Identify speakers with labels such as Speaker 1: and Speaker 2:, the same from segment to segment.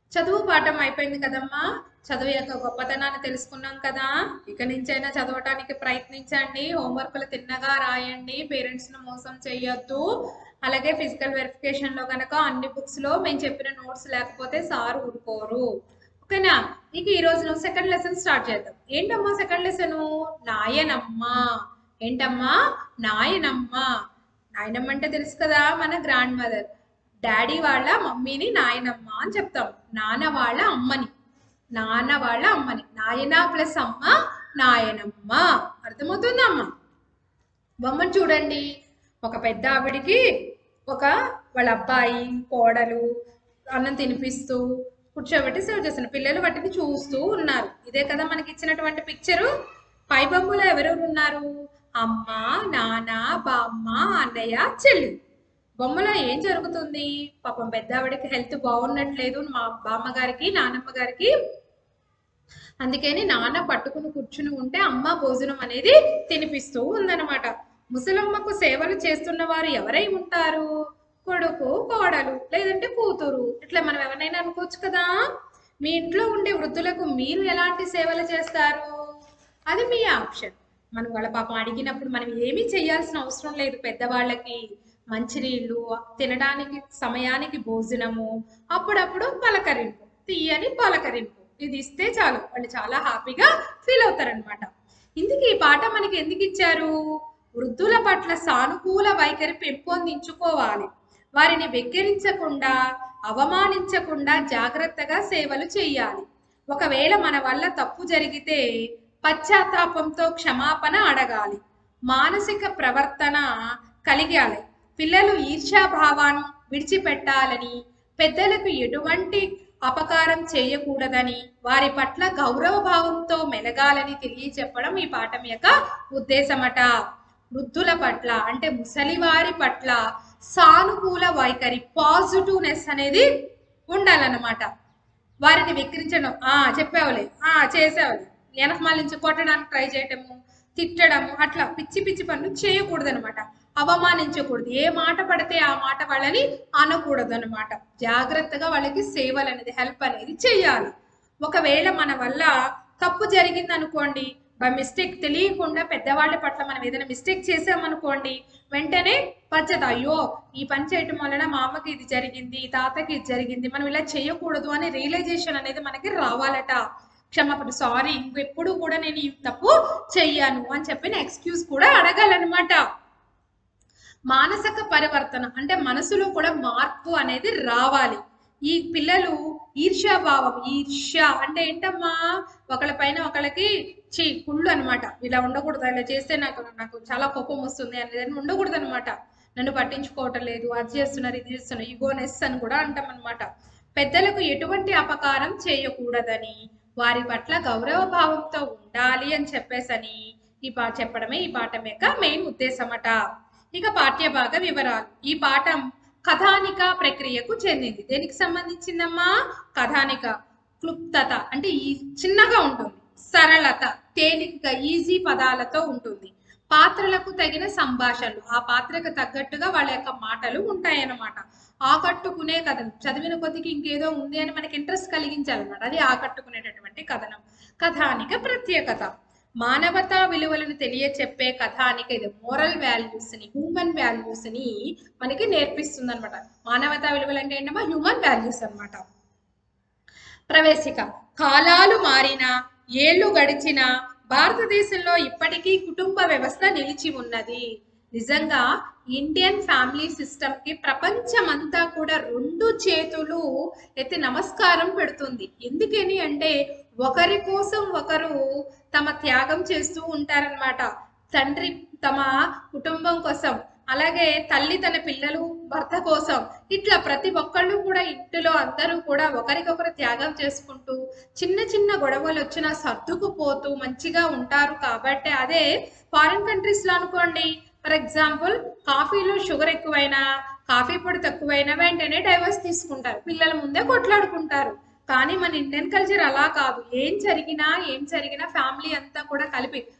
Speaker 1: చదువు పాఠం అయిపోయింది కదమ్మా చదువు యొక్క గొప్పతనాన్ని తెలుసుకున్నాం కదా ఇక నుంచైనా చదవటానికి ప్రయత్నించండి హోంవర్క్లు తిన్నగా రాయండి పేరెంట్స్ ను మోసం చేయొద్దు అలాగే ఫిజికల్ వెరిఫికేషన్ లో కనుక అన్ని బుక్స్ లో మేము చెప్పిన నోట్స్ లేకపోతే సార్ ఊరుకోరు ఓకేనా ఇక ఈ రోజు నువ్వు సెకండ్ లెసన్ స్టార్ట్ చేద్దాం ఏంటమ్మా సెకండ్ లెసన్ నాయనమ్మ ఏంటమ్మా నాయనమ్మ నాయనమ్మ అంటే తెలుసు కదా మన గ్రాండ్ మదర్ డాడీ వాళ్ళ మమ్మీని నాయనమ్మ అని చెప్తాం నాన్న వాళ్ళ అమ్మని నాన్న వాళ్ళ అమ్మని నాయన ప్లస్ అమ్మ నాయనమ్మ అర్థమవుతుందా అమ్మ బొమ్మను చూడండి ఒక పెద్ద ఆవిడికి ఒక వాళ్ళ అబ్బాయి కోడలు అన్నం తినిపిస్తూ కూర్చోబెట్టి సర్వ్ చేస్తున్నారు పిల్లలు వాటిని చూస్తూ ఉన్నారు ఇదే కదా మనకి ఇచ్చినటువంటి పిక్చరు పై బొమ్మలో ఎవరెవరు ఉన్నారు అమ్మ నాన్న బామ్మ అన్నయ్య చెల్లి బొమ్మలో ఏం జరుగుతుంది పాపం పెద్ద ఆవిడకి హెల్త్ బాగున్నట్లేదు మా బామ్మ గారికి నానమ్మ గారికి అందుకని నాన్న పట్టుకుని కూర్చుని ఉంటే అమ్మ భోజనం అనేది తినిపిస్తూ ఉందన్నమాట ముసలమ్మకు సేవలు చేస్తున్న వారు ఎవరై ఉంటారు కొడుకు కోడలు లేదంటే కూతురు ఇట్లా మనం ఎవరినైనా అనుకోవచ్చు కదా మీ ఇంట్లో ఉండే వృద్ధులకు మీరు ఎలాంటి సేవలు చేస్తారు అది మీ ఆప్షన్ మనం వాళ్ళ పాపం అడిగినప్పుడు మనం ఏమీ చేయాల్సిన అవసరం లేదు పెద్దవాళ్ళకి మంచినీళ్ళు తినడానికి సమయానికి భోజనము అప్పుడప్పుడు పలకరింపు తీయని పలకరింపు ఇది ఇస్తే చాలు వాళ్ళు చాలా హ్యాపీగా ఫీల్ అవుతారనమాట ఇందుకు ఈ పాట మనకి ఎందుకు ఇచ్చారు వృద్ధుల పట్ల సానుకూల వైఖరి పెంపొందించుకోవాలి వారిని వెక్కిరించకుండా అవమానించకుండా జాగ్రత్తగా సేవలు చేయాలి ఒకవేళ మన వల్ల తప్పు జరిగితే పశ్చాత్తాపంతో క్షమాపణ అడగాలి మానసిక ప్రవర్తన కలిగాలి పిల్లలు ఈర్ష్యాభావాన్ని విడిచిపెట్టాలని పెద్దలకు ఎటువంటి అపకారం చేయకూడదని వారి పట్ల గౌరవ భావంతో మెలగాలని తెలియచెప్పడం ఈ పాఠం యొక్క ఉద్దేశమట వృద్ధుల పట్ల అంటే ముసలివారి పట్ల సానుకూల వైఖరి పాజిటివ్నెస్ అనేది ఉండాలన్నమాట వారిని వెక్కిరించడం ఆ చెప్పావులే ఆ చేసావులే వెనకమాల నుంచి కొట్టడానికి ట్రై చేయటము తిట్టడము అట్లా పిచ్చి పిచ్చి పనులు చేయకూడదు అనమాట అవమానించకూడదు ఏ మాట పడితే ఆ మాట వాళ్ళని అనకూడదు అనమాట జాగ్రత్తగా వాళ్ళకి సేవలు అనేది హెల్ప్ అనేది చేయాలి ఒకవేళ మన వల్ల తప్పు జరిగింది అనుకోండి బై మిస్టేక్ తెలియకుండా పెద్దవాళ్ళ పట్ల మనం ఏదైనా మిస్టేక్ చేసామనుకోండి వెంటనే పచ్చత అయ్యో ఈ పని చేయటం వలన మా అమ్మకి ఇది జరిగింది తాతకి ఇది జరిగింది మనం ఇలా చేయకూడదు అనే రియలైజేషన్ అనేది మనకి రావాలట క్షమాపణ సారీ ఇంకెప్పుడు కూడా నేను ఈ తప్పు చెయ్యను అని చెప్పిన ఎక్స్క్యూజ్ కూడా అడగాలన్నమాట మానసిక పరివర్తన అంటే మనసులో కూడా మార్పు అనేది రావాలి ఈ పిల్లలు ఈర్ష్యాభావం ఈర్ష్య అంటే ఏంటమ్మా ఒకళ్ళ పైన ఒకళ్ళకి చి కుళ్ళు అనమాట ఇలా ఉండకూడదు ఇలా చేస్తే నాకు నాకు చాలా కోపం వస్తుంది అనేది ఉండకూడదు అనమాట నన్ను పట్టించుకోవటం లేదు అది చేస్తున్నారు ఇది చేస్తున్నారు ఈగోనెస్ అని కూడా అంటాం అనమాట పెద్దలకు ఎటువంటి అపకారం చేయకూడదని వారి పట్ల గౌరవ భావంతో ఉండాలి అని చెప్పేసని ఈ పా చెప్పడమే ఈ పాఠం యొక్క మెయిన్ ఉద్దేశమట ఇక పాఠ్యభాగ వివరాలు ఈ పాఠం కథానిక ప్రక్రియకు చెందింది దేనికి సంబంధించిందమ్మా కథానిక క్లుప్తత అంటే ఈ చిన్నగా ఉంటుంది సరళత తేలికగా ఈజీ పదాలతో ఉంటుంది పాత్రలకు తగిన సంభాషణలు ఆ పాత్రకు తగ్గట్టుగా వాళ్ళ యొక్క మాటలు ఉంటాయన్నమాట ఆకట్టుకునే కథనం చదివిన కొద్దికి ఇంకేదో ఉంది అని మనకి ఇంట్రెస్ట్ కలిగించాలన్నమాట అది ఆకట్టుకునేటటువంటి కథనం కథానిక ప్రత్యేకత మానవతా విలువలను తెలియచెప్పే కథానిక ఇది మోరల్ వాల్యూస్ ని హ్యూమన్ వాల్యూస్ ని మనకి నేర్పిస్తుంది అనమాట మానవతా విలువలు అంటే ఏంటమ్మా హ్యూమన్ వాల్యూస్ అన్నమాట ప్రవేశిక కాలాలు మారినా ఏళ్ళు గడిచినా భారతదేశంలో ఇప్పటికీ కుటుంబ వ్యవస్థ నిలిచి ఉన్నది నిజంగా ఇండియన్ ఫ్యామిలీ సిస్టమ్ కి ప్రపంచమంతా కూడా రెండు చేతులు ఎత్తి నమస్కారం పెడుతుంది ఎందుకని అంటే ఒకరి కోసం ఒకరు తమ త్యాగం చేస్తూ ఉంటారనమాట తండ్రి తమ కుటుంబం కోసం అలాగే తల్లి తన పిల్లలు భర్త కోసం ఇట్లా ప్రతి ఒక్కళ్ళు కూడా ఇంటిలో అందరూ కూడా ఒకరికొకరు త్యాగం చేసుకుంటూ చిన్న చిన్న గొడవలు వచ్చినా సర్దుకుపోతూ మంచిగా ఉంటారు కాబట్టి అదే ఫారిన్ కంట్రీస్ లో అనుకోండి ఫర్ ఎగ్జాంపుల్ కాఫీలో షుగర్ ఎక్కువైనా కాఫీ పొడి తక్కువైనా వెంటనే డైవర్స్ తీసుకుంటారు పిల్లల ముందే కొట్లాడుకుంటారు కానీ మన ఇండియన్ కల్చర్ అలా కాదు ఏం జరిగినా ఏం జరిగినా ఫ్యామిలీ అంతా కూడా కలిపి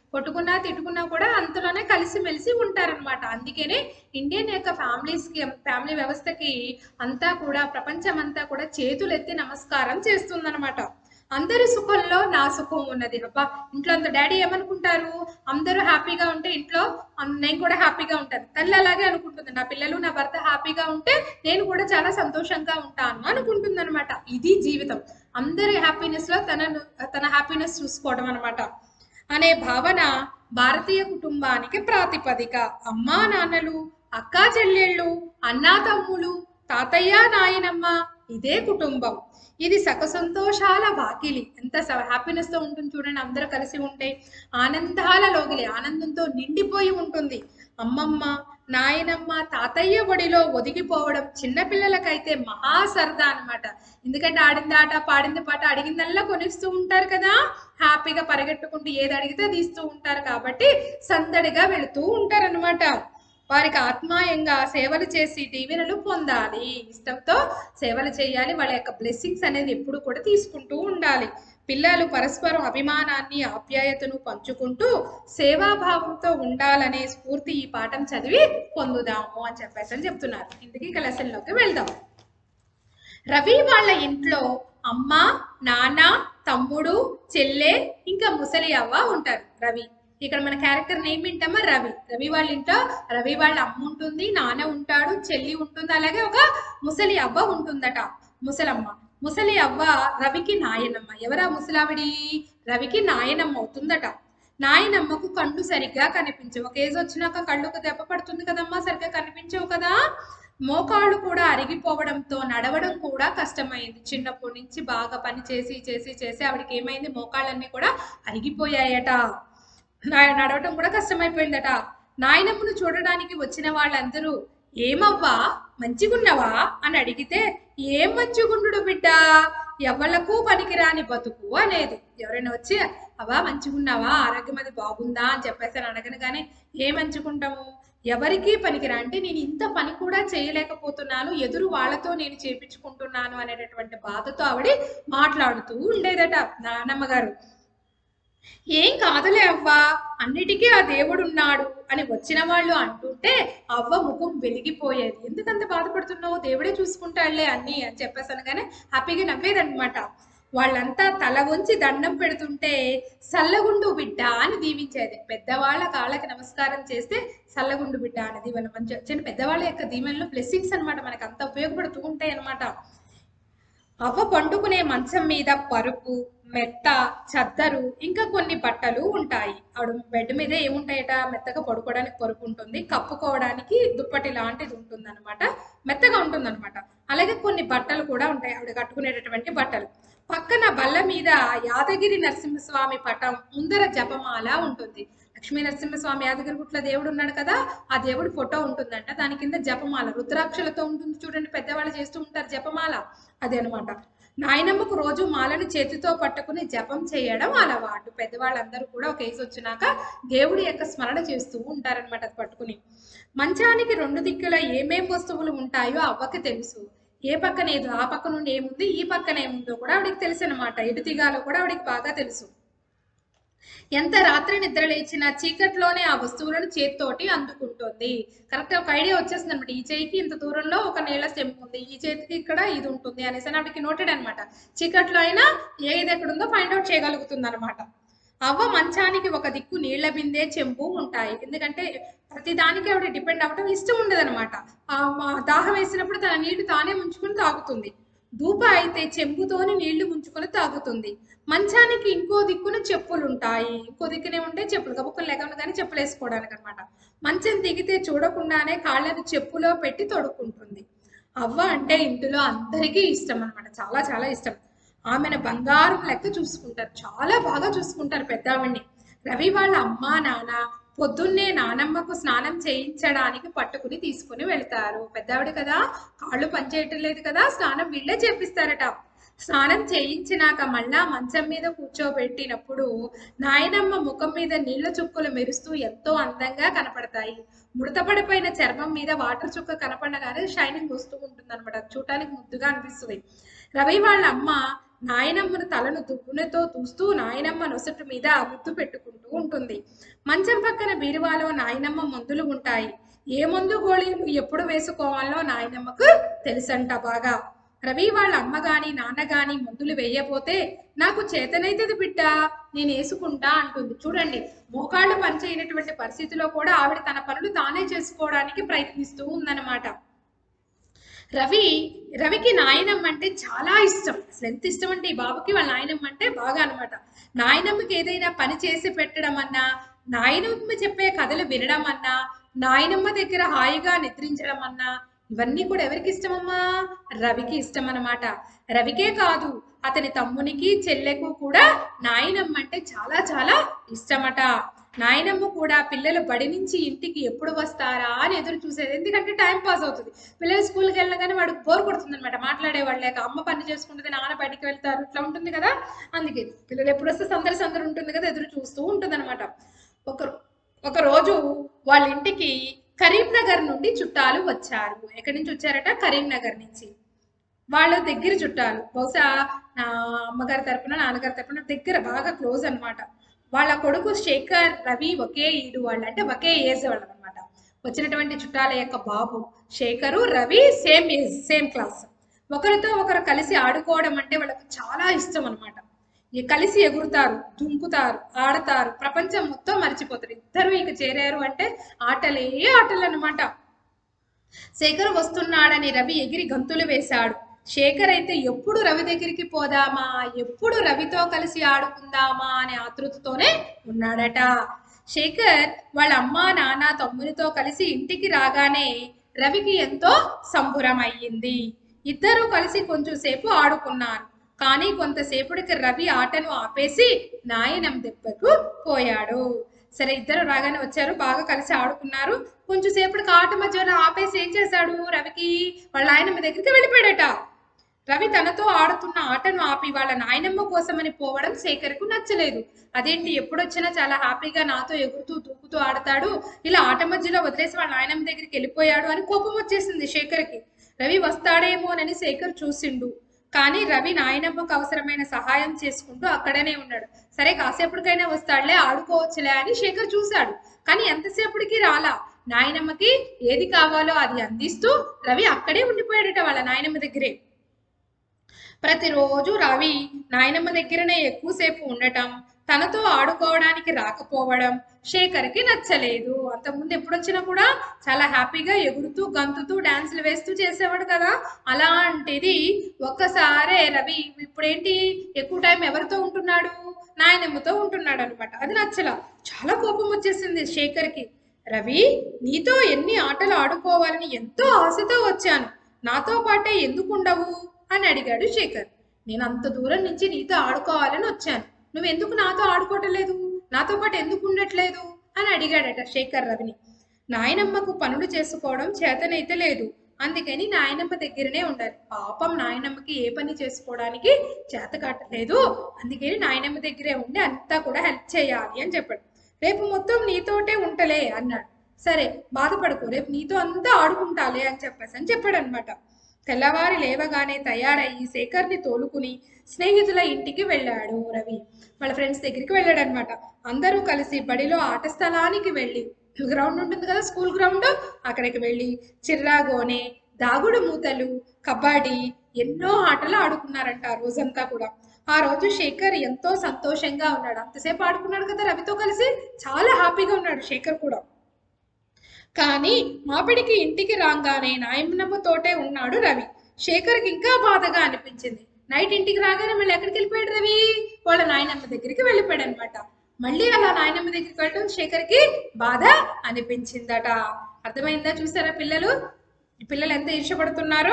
Speaker 1: కొట్టుకున్నా తిట్టుకున్నా కూడా అంతలోనే కలిసిమెలిసి ఉంటారనమాట అందుకనే ఇండియన్ యొక్క ఫ్యామిలీస్కి ఫ్యామిలీ వ్యవస్థకి అంతా కూడా ప్రపంచం అంతా కూడా చేతులెత్తి నమస్కారం చేస్తుందన్నమాట అందరి సుఖంలో నా సుఖం ఉన్నది అబ్బా ఇంట్లో అంత డాడీ ఏమనుకుంటారు అందరూ హ్యాపీగా ఉంటే ఇంట్లో అన్- నేను కూడా హ్యాపీగా ఉంటాను తల్లి అలాగే అనుకుంటుంది నా పిల్లలు నా భర్త హ్యాపీగా ఉంటే నేను కూడా చాలా సంతోషంగా ఉంటాను అనుకుంటుంది అనమాట ఇది జీవితం అందరి హ్యాపీనెస్ లో తన తన హ్యాపీనెస్ చూసుకోవడం అనమాట అనే భావన భారతీయ కుటుంబానికి ప్రాతిపదిక అమ్మా నాన్నలు అక్కా చెల్లెళ్ళు అన్నా తమ్ములు తాతయ్య నాయనమ్మ ఇదే కుటుంబం ఇది సక సంతోషాల వాకిలి ఎంత హ్యాపీనెస్ తో ఉంటుంది చూడండి అందరూ కలిసి ఉంటే ఆనందాల లోగిలి ఆనందంతో నిండిపోయి ఉంటుంది అమ్మమ్మ నాయనమ్మ తాతయ్య ఒడిలో ఒదిగిపోవడం చిన్నపిల్లలకైతే మహా సరదా అనమాట ఎందుకంటే ఆడింది ఆట పాడింది పాట అడిగిందల్లా కొనిస్తూ ఉంటారు కదా హ్యాపీగా పరిగెట్టుకుంటూ ఏది అడిగితే అది ఇస్తూ ఉంటారు కాబట్టి సందడిగా వెళుతూ ఉంటారనమాట వారికి ఆత్మాయంగా సేవలు చేసి దీవెనలు పొందాలి ఇష్టంతో సేవలు చేయాలి వాళ్ళ యొక్క బ్లెస్సింగ్స్ అనేది ఎప్పుడు కూడా తీసుకుంటూ ఉండాలి పిల్లలు పరస్పరం అభిమానాన్ని ఆప్యాయతను పంచుకుంటూ సేవాభావంతో ఉండాలనే స్ఫూర్తి ఈ పాఠం చదివి పొందుదాము అని చెప్పేసి అని చెప్తున్నారు ఇందుకు ఇక లెసన్లోకి వెళ్దాం రవి వాళ్ళ ఇంట్లో అమ్మ నాన్న తమ్ముడు చెల్లె ఇంకా ముసలి అవ్వ ఉంటారు రవి ఇక్కడ మన క్యారెక్టర్ నేమ్ ఏంటమ్మా రవి రవి వాళ్ళ ఇంట్లో రవి వాళ్ళ అమ్మ ఉంటుంది నాన్న ఉంటాడు చెల్లి ఉంటుంది అలాగే ఒక ముసలి అవ్వ ఉంటుందట ముసలమ్మ ముసలి అవ్వ రవికి నాయనమ్మ ఎవరా ముసలావిడి రవికి నాయనమ్మ అవుతుందట నాయనమ్మకు కళ్ళు సరిగ్గా కనిపించవు ఒక ఏజ్ వచ్చినాక కళ్ళుకు దెబ్బ పడుతుంది కదమ్మా సరిగ్గా కనిపించవు కదా మోకాళ్ళు కూడా అరిగిపోవడంతో నడవడం కూడా కష్టమైంది చిన్నప్పటి నుంచి బాగా పని చేసి చేసి చేసి ఆవిడకి ఏమైంది మోకాళ్ళన్నీ కూడా అరిగిపోయాయట నా- నడవటం కూడా కష్టమైపోయిందట నాయనమ్మను చూడడానికి వచ్చిన వాళ్ళందరూ ఏమవ్వా మంచిగున్నవా అని అడిగితే ఏం మంచిగుండు బిడ్డ ఎవళ్ళకు పనికిరాని బతుకు అనేది ఎవరైనా వచ్చి అవా మంచిగున్నావా ఆరోగ్యం అది బాగుందా అని చెప్పేసి అని అడగను కానీ ఏ మంచుకుంటాము ఎవరికీ పనికిరా అంటే నేను ఇంత పని కూడా చేయలేకపోతున్నాను ఎదురు వాళ్ళతో నేను చేపించుకుంటున్నాను అనేటటువంటి బాధతో ఆవిడ మాట్లాడుతూ ఉండేదట నానమ్మ గారు ఏం కాదులే అవ్వ అన్నిటికీ ఆ దేవుడు ఉన్నాడు అని వచ్చిన వాళ్ళు అంటుంటే అవ్వ ముఖం వెలిగిపోయేది ఎందుకంత బాధపడుతున్నావు దేవుడే చూసుకుంటాడులే అన్ని అని చెప్పేసాను కానీ హ్యాపీగా నవ్వేదన్నమాట వాళ్ళంతా తల వంచి దండం పెడుతుంటే సల్లగుండు బిడ్డ అని దీవించేది పెద్దవాళ్ళ కాళ్ళకి నమస్కారం చేస్తే సల్లగుండు బిడ్డ అని దీవెన మంచి చిన్న పెద్దవాళ్ళ యొక్క దీవెనలు బ్లెస్సింగ్స్ అన్నమాట మనకు అంత ఉపయోగపడుతూ ఉంటాయి అన్నమాట అవ్వ పండుకునే మంచం మీద పరుపు మెత్త చద్దరు ఇంకా కొన్ని బట్టలు ఉంటాయి ఆవిడ బెడ్ మీద ఏముంటాయట మెత్తగా పడుకోవడానికి పరుపు ఉంటుంది కప్పుకోవడానికి దుప్పటి లాంటిది ఉంటుంది అనమాట మెత్తగా ఉంటుంది అనమాట అలాగే కొన్ని బట్టలు కూడా ఉంటాయి ఆవిడ కట్టుకునేటటువంటి బట్టలు పక్కన బల్ల మీద యాదగిరి నరసింహస్వామి పటం ముందర జపమాల ఉంటుంది లక్ష్మీ నరసింహస్వామి యాదగిరిగుట్ల దేవుడు ఉన్నాడు కదా ఆ దేవుడి ఫోటో ఉంటుందంట దాని కింద జపమాల రుద్రాక్షలతో ఉంటుంది చూడండి పెద్దవాళ్ళు చేస్తూ ఉంటారు జపమాల అదే అనమాట నాయనమ్మకు రోజు మాలను చేతితో పట్టుకుని జపం చేయడం అలవాటు పెద్దవాళ్ళందరూ కూడా ఒక ఏజ్ వచ్చినాక దేవుడి యొక్క స్మరణ చేస్తూ ఉంటారనమాట అది పట్టుకుని మంచానికి రెండు దిక్కుల ఏమేం వస్తువులు ఉంటాయో అవ్వకి తెలుసు ఏ పక్కన ఏదో ఆ పక్క నుండి ఏముంది ఈ పక్కన ఏముందో కూడా ఆవిడకి తెలుసు అనమాట ఎటు దిగాలో కూడా ఆవిడకి బాగా తెలుసు ఎంత రాత్రి నిద్ర లేచినా చీకట్లోనే ఆ వస్తువులను చేతితోటి అందుకుంటుంది కరెక్ట్ ఒక ఐడియా వచ్చేస్తుంది అనమాట ఈ చేయికి ఇంత దూరంలో ఒక నీళ్ళ స్టెంప్ ఉంది ఈ చేతికి ఇక్కడ ఇది ఉంటుంది అనేసి అని ఆవిడకి నోటెడ్ అనమాట చీకట్లో అయినా ఏది ఎక్కడ ఉందో ఫైండ్ అవుట్ చేయగలుగుతుంది అనమాట అవ్వ మంచానికి ఒక దిక్కు నీళ్ల బిందె చెంబు ఉంటాయి ఎందుకంటే ప్రతి దానికి ఆవిడ డిపెండ్ అవ్వడం ఇష్టం ఉండదన్నమాట ఆ మా- దాహం వేసినప్పుడు తన నీళ్లు తానే ముంచుకొని తాగుతుంది దూప అయితే చెంబుతోని నీళ్లు ముంచుకొని తాగుతుంది మంచానికి ఇంకో దిక్కున చెప్పులు ఉంటాయి ఇంకో దిక్కునే ఉంటే చెప్పులు గబుక్కలు లేకుండా కానీ చెప్పులు వేసుకోవడానికి అనమాట మంచం దిగితే చూడకుండానే కాళ్ళను చెప్పులో పెట్టి తొడుక్కుంటుంది అవ్వ అంటే ఇంటిలో అందరికీ ఇష్టం అనమాట చాలా చాలా ఇష్టం ఆమెను బంగారం లెక్క చూసుకుంటారు చాలా బాగా చూసుకుంటారు పెద్దావిడ్ని రవి వాళ్ళ అమ్మ నాన్న పొద్దున్నే నానమ్మకు స్నానం చేయించడానికి పట్టుకుని తీసుకుని వెళ్తారు పెద్దావిడ కదా కాళ్ళు పనిచేయటం లేదు కదా స్నానం వీళ్ళే చేపిస్తారట స్నానం చేయించినాక మళ్ళా మంచం మీద కూర్చోబెట్టినప్పుడు నాయనమ్మ ముఖం మీద నీళ్ల చుక్కలు మెరుస్తూ ఎంతో అందంగా కనపడతాయి ముడతపడిపోయిన చర్మం మీద వాటర్ చుక్క కనపడగానే షైనింగ్ వస్తూ ఉంటుంది అనమాట చూడటానికి ముద్దుగా అనిపిస్తుంది రవి వాళ్ళ అమ్మ నాయనమ్మను తలను దువ్వునతో చూస్తూ నాయనమ్మ నొసటి మీద ముద్దు పెట్టుకుంటూ ఉంటుంది మంచం పక్కన బీరువాలో నాయనమ్మ మందులు ఉంటాయి ఏ మందు గోళీలు ఎప్పుడు వేసుకోవాలో నాయనమ్మకు తెలుసంట బాగా రవి వాళ్ళ అమ్మ గాని నాన్న గాని మందులు వేయపోతే నాకు చేతనైతది బిడ్డ నేను వేసుకుంటా అంటుంది చూడండి మోకాళ్ళు పనిచేయనటువంటి పరిస్థితిలో కూడా ఆవిడ తన పనులు తానే చేసుకోవడానికి ప్రయత్నిస్తూ ఉందన్నమాట రవి రవికి నాయనమ్మ అంటే చాలా ఇష్టం అసలు ఎంత ఇష్టం అంటే ఈ బాబుకి వాళ్ళ నాయనమ్మ అంటే బాగా అనమాట నాయనమ్మకి ఏదైనా పని చేసి పెట్టడం అన్నా నాయనమ్మ చెప్పే కథలు వినడం అన్నా నాయనమ్మ దగ్గర హాయిగా నిద్రించడం అన్నా ఇవన్నీ కూడా ఎవరికి ఇష్టమమ్మా రవికి ఇష్టం అన్నమాట రవికే కాదు అతని తమ్మునికి చెల్లెకు కూడా నాయనమ్మ అంటే చాలా చాలా ఇష్టమట నాయనమ్మ కూడా పిల్లలు బడి నుంచి ఇంటికి ఎప్పుడు వస్తారా అని ఎదురు చూసేది ఎందుకంటే టైం పాస్ అవుతుంది పిల్లలు స్కూల్కి వెళ్ళగానే వాడికి బోర్ కొడుతుంది అనమాట మాట్లాడేవాళ్ళు లేక అమ్మ పని చేసుకుంటుంది నాన్న బయటికి వెళ్తారు ఇట్లా ఉంటుంది కదా అందుకే పిల్లలు ఎప్పుడు వస్తే సందడి సందడి ఉంటుంది కదా ఎదురు చూస్తూ ఉంటుంది అనమాట ఒక ఒక రోజు వాళ్ళ ఇంటికి కరీంనగర్ నుండి చుట్టాలు వచ్చారు ఎక్కడి నుంచి వచ్చారట కరీంనగర్ నుంచి వాళ్ళ దగ్గర చుట్టాలు బహుశా నా అమ్మగారి తరపున నాన్నగారి తరపున దగ్గర బాగా క్లోజ్ అన్నమాట వాళ్ళ కొడుకు శేఖర్ రవి ఒకే ఈడు వాళ్ళు అంటే ఒకే ఏజ్ వాళ్ళు అనమాట వచ్చినటువంటి చుట్టాల యొక్క బాబు Sekhar Ravi same age same class ఒకరితో ఒకరు కలిసి ఆడుకోవడం అంటే వాళ్ళకి చాలా ఇష్టం అనమాట కలిసి ఎగురుతారు దుంకుతారు ఆడతారు ప్రపంచం మొత్తం మర్చిపోతారు ఇద్దరు ఇక చేరారు అంటే ఆటలే ఆటలు అనమాట శేఖర్ వస్తున్నాడని రవి ఎగిరి గంతులు వేశాడు శేఖర్ అయితే ఎప్పుడు రవి దగ్గరికి పోదామా ఎప్పుడు రవితో కలిసి ఆడుకుందామా అనే ఆతృతతోనే ఉన్నాడట శేఖర్ వాళ్ళ అమ్మ నాన్న తమ్మునితో కలిసి ఇంటికి రాగానే రవికి ఎంతో సంబురం అయ్యింది ఇద్దరూ కలిసి కొంచెం సేపు ఆడుకున్నారు కానీ కొంతసేపటికి రవి ఆటను ఆపేసి నాయనం దెబ్బకు పోయాడు సరే ఇద్దరు రాగానే వచ్చారు బాగా కలిసి ఆడుకున్నారు కొంచెం సేపటికి ఆట మధ్యలో ఆపేసి ఏం చేశాడు రవికి వాళ్ళ నాయనమ్మ దగ్గరికి వెళ్ళిపోయాడట రవి తనతో ఆడుతున్న ఆటను ఆపి వాళ్ళ నాయనమ్మ కోసమని పోవడం శేఖర్కు నచ్చలేదు అదేంటి ఎప్పుడొచ్చినా చాలా హ్యాపీగా నాతో ఎగురుతూ దూకుతూ ఆడతాడు ఇలా ఆట మధ్యలో వదిలేసి వాళ్ళ నాయనమ్మ దగ్గరికి వెళ్ళిపోయాడు అని కోపం వచ్చేసింది శేఖర్కి రవి వస్తాడేమోనని శేఖర్ చూసిండు కానీ రవి నాయనమ్మకు అవసరమైన సహాయం చేసుకుంటూ అక్కడనే ఉన్నాడు సరే కాసేపటికైనా వస్తాడులే ఆడుకోవచ్చులే అని శేఖర్ చూశాడు కానీ ఎంతసేపటికి రాలా నాయనమ్మకి ఏది కావాలో అది అందిస్తూ రవి అక్కడే ఉండిపోయాడట వాళ్ళ నాయనమ్మ దగ్గరే ప్రతిరోజు రవి నాయనమ్మ దగ్గరనే ఎక్కువసేపు ఉండటం తనతో ఆడుకోవడానికి రాకపోవడం శేఖర్కి నచ్చలేదు అంతకుముందు ఎప్పుడొచ్చినా కూడా చాలా హ్యాపీగా ఎగురుతూ గంతుతూ డాన్సులు వేస్తూ చేసేవాడు కదా అలాంటిది ఒక్కసారే రవి ఇప్పుడేంటి ఎక్కువ టైం ఎవరితో ఉంటున్నాడు నాయనమ్మతో ఉంటున్నాడు అనమాట అది నచ్చల చాలా కోపం వచ్చేసింది శేఖర్కి రవి నీతో ఎన్ని ఆటలు ఆడుకోవాలని ఎంతో ఆశతో వచ్చాను నాతో పాటే ఎందుకు ఉండవు అని అడిగాడు శేఖర్ నేను అంత దూరం నుంచి నీతో ఆడుకోవాలని వచ్చాను నువ్వెందుకు నాతో ఆడుకోవటం లేదు నాతో పాటు ఎందుకు ఉండట్లేదు అని అడిగాడట శేఖర్ రవిని నాయనమ్మకు పనులు చేసుకోవడం చేతనైతే లేదు అందుకని నాయనమ్మ దగ్గరనే ఉండాలి పాపం నాయనమ్మకి ఏ పని చేసుకోవడానికి చేత కాటలేదు అందుకని నాయనమ్మ దగ్గరే ఉండి అంతా కూడా హెల్ప్ చేయాలి అని చెప్పాడు రేపు మొత్తం నీతోటే ఉంటలే అన్నాడు సరే బాధపడుకో రేపు నీతో అంతా ఆడుకుంటాలే అని చెప్పేసి అని చెప్పాడు అనమాట తెల్లవారి లేవగానే తయారయ్యి శేఖర్ని తోలుకుని స్నేహితుల ఇంటికి వెళ్ళాడు రవి వాళ్ళ ఫ్రెండ్స్ దగ్గరికి వెళ్ళాడు అనమాట అందరూ కలిసి బడిలో ఆట స్థలానికి వెళ్ళి గ్రౌండ్ ఉంటుంది కదా స్కూల్ గ్రౌండ్ అక్కడికి వెళ్ళి చిర్రాగోనే దాగుడు మూతలు కబడ్డీ ఎన్నో ఆటలు ఆడుకున్నారంట ఆ రోజంతా కూడా ఆ రోజు శేఖర్ ఎంతో సంతోషంగా ఉన్నాడు అంతసేపు ఆడుకున్నాడు కదా రవితో కలిసి చాలా హ్యాపీగా ఉన్నాడు శేఖర్ కూడా కానీ మాపిడికి ఇంటికి రాగానే నాయనమ్మతోటే ఉన్నాడు రవి శేఖర్కి ఇంకా బాధగా అనిపించింది నైట్ ఇంటికి రాగానే మళ్ళీ ఎక్కడికి వెళ్ళిపోయాడు రవి వాళ్ళ నాయనమ్మ దగ్గరికి వెళ్ళిపోయాడు అనమాట మళ్ళీ అలా నాయనమ్మ దగ్గరికి వెళ్ళడం శేఖర్కి బాధ అనిపించిందట అర్థమైందా చూసారా పిల్లలు పిల్లలు ఎంత ఇష్టపడుతున్నారు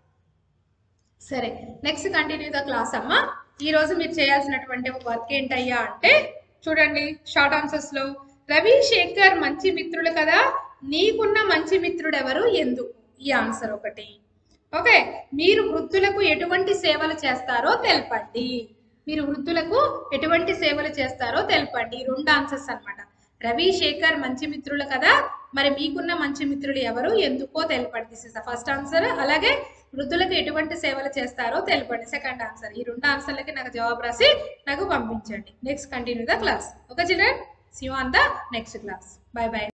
Speaker 1: సరే నెక్స్ట్ కంటిన్యూ ద క్లాస్ అమ్మ ఈ రోజు మీరు చేయాల్సినటువంటి వర్క్ ఏంటయ్యా అంటే చూడండి షార్ట్ ఆన్సర్స్ లో రవి శేఖర్ మంచి మిత్రులు కదా నీకున్న మంచి మిత్రుడు ఎవరు ఎందుకు ఈ ఆన్సర్ ఒకటి ఓకే మీరు వృద్ధులకు ఎటువంటి సేవలు చేస్తారో తెలపండి మీరు వృద్ధులకు ఎటువంటి సేవలు చేస్తారో తెలపండి ఈ రెండు ఆన్సర్స్ అన్నమాట రవి శేఖర్ మంచి మిత్రులు కదా మరి మీకున్న మంచి మిత్రులు ఎవరు ఎందుకో తెలపండి this is the first answer అలాగే వృద్ధులకు ఎటువంటి సేవలు చేస్తారో తెలపండి సెకండ్ ఆన్సర్ ఈ రెండు ఆన్సర్లకి నాకు జవాబు రాసి నాకు పంపించండి next continue the class okay children see on the next class bye by